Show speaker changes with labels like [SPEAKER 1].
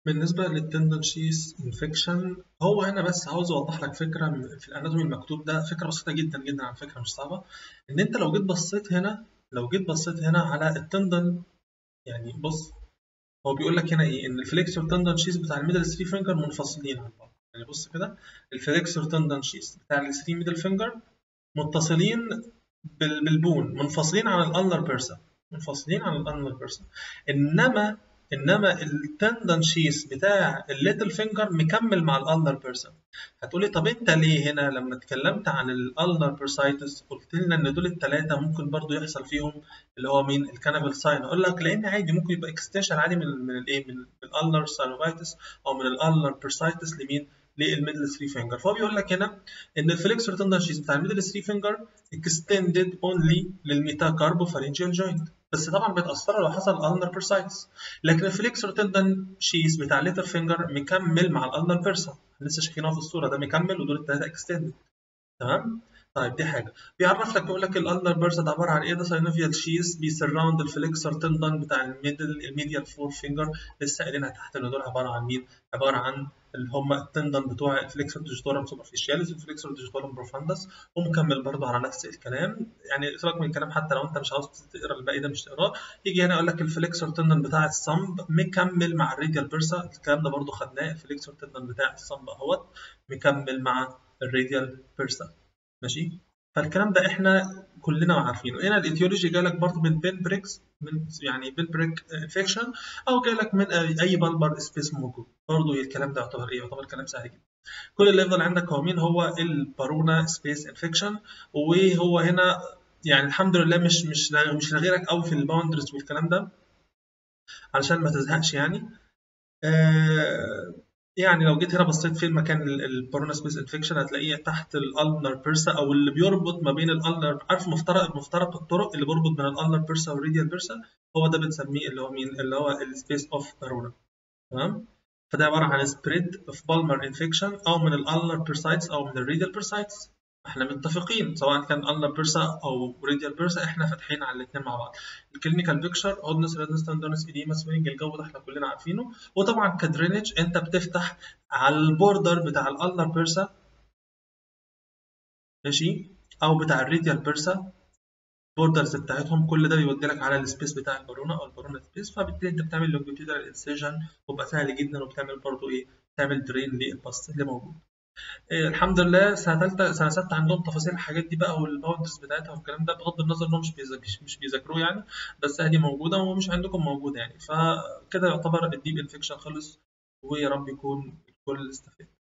[SPEAKER 1] بالنسبة للتندون شيس انفكشن هو هنا بس عاوز اوضح لك فكرة من- في الاناتومي المكتوب ده فكرة بسيطة جدا جدا على فكرة مش صعبة ان انت لو جيت بصيت هنا لو جيت بصيت هنا على التندون يعني بص هو بيقول لك هنا ايه ان الفليكسور تندون شيس بتاع الميدل 3 فينجر منفصلين عن بعض يعني بص كده الفليكسور تندون شيس بتاع ال 3 ميدل فينجر متصلين بال- بالبون منفصلين عن الانلر بيرسا منفصلين عن الانلر بيرسا انما انما التندن شيس بتاع الليتل فينجر مكمل مع الالنر بيرسا هتقولي طب انت ليه هنا لما اتكلمت عن الالنر بيرسايتس قلت لنا ان دول الثلاثه ممكن برضو يحصل فيهم اللي هو مين الكانابل ساين اقول لك لان عادي ممكن يبقى اكستنشن عادي من من الايه من الالنر ساينوفايتس او من الالنر بيرسايتس لمين للميدل 3 فينجر فهو بيقول لك هنا ان الفليكسور تندن شيس بتاع الميدل 3 فينجر extended only للميتاكاربوفارينجيال جوينت بس طبعا بيتاثروا لو حصل ulnar bursitis لكن الفليكسور تندن شيس بتاع الليتر فينجر مكمل مع الالنر بيرسا لسه شايفينه في الصوره ده مكمل ودول الثلاثه اكستندد تمام طيب دي حاجه بيعرف لك بيقول لك الالنر بيرسا ده عباره عن ايه ده ساينوفيال شيس بيسراوند الفليكسور تندن بتاع الميدل الميديال فور فينجر لسه قايلينها تحت ان دول عباره عن مين عباره عن اللي هم التندن بتوع الفليكسور ديجيتورم سوبرفيشياليس والفليكسور ديجيتورم بروفاندس ومكمل برضه على نفس الكلام يعني سيبك من الكلام حتى لو انت مش عاوز تقرا الباقي ده مش تقراه يجي هنا يقول لك الفليكسور تندن بتاع الصمب مكمل مع الراديال بيرسا الكلام ده برضه خدناه الفليكسور تندن بتاع الصمب اهوت مكمل مع الراديال بيرسا ماشي فالكلام ده احنا كلنا عارفينه هنا الايتيولوجي جالك برضه من بين بريكس من يعني بين بريك انفكشن او جالك من اي بالبر سبيس موجود برضه الكلام ده يعتبر ايه يعتبر كلام سهل جدا كل اللي يفضل عندك هو مين هو البارونا سبيس انفكشن وهو هنا يعني الحمد لله مش مش مش لغيرك قوي في الباوندرز والكلام ده علشان ما تزهقش يعني آه يعني لو جيت هنا بصيت في المكان البارونا سبيس انفكشن هتلاقيه تحت الالنر بيرسا او اللي بيربط ما بين الالنر عارف مفترق مفترق الطرق اللي بيربط بين الالنر بيرسا والريديال بيرسا هو ده بنسميه اللي هو مين اللي هو السبيس اوف بارونا تمام فده عباره عن سبريد اوف بالمر انفكشن او من الالنر بيرسايتس او من الريديال بيرسايتس احنا متفقين سواء كان النر بيرسا او ريديال بيرسا احنا فاتحين على الاثنين مع بعض الكلينيكال بيكشر هودنس ريدنس تندونس ايديما سوينج الجو ده احنا كلنا عارفينه وطبعا كدرينج انت بتفتح على البوردر بتاع الالنر بيرسا ماشي او بتاع الريديال بيرسا البوردرز بتاعتهم كل ده بيودي لك على السبيس بتاع البارونا او البارونا سبيس فبالتالي انت بتعمل لونجيتيودال انسيجن وبقى سهل جدا وبتعمل برضه ايه تعمل درين للباست اللي موجود إيه الحمد لله سنه ثالثه سنه سته عندهم تفاصيل الحاجات دي بقى والباوندرز بتاعتها والكلام ده بغض النظر انهم مش بيذاكروا مش بيذاكروه يعني بس دي موجوده ومش عندكم موجوده يعني فكده يعتبر الديب انفكشن خلص ويا رب يكون الكل استفاد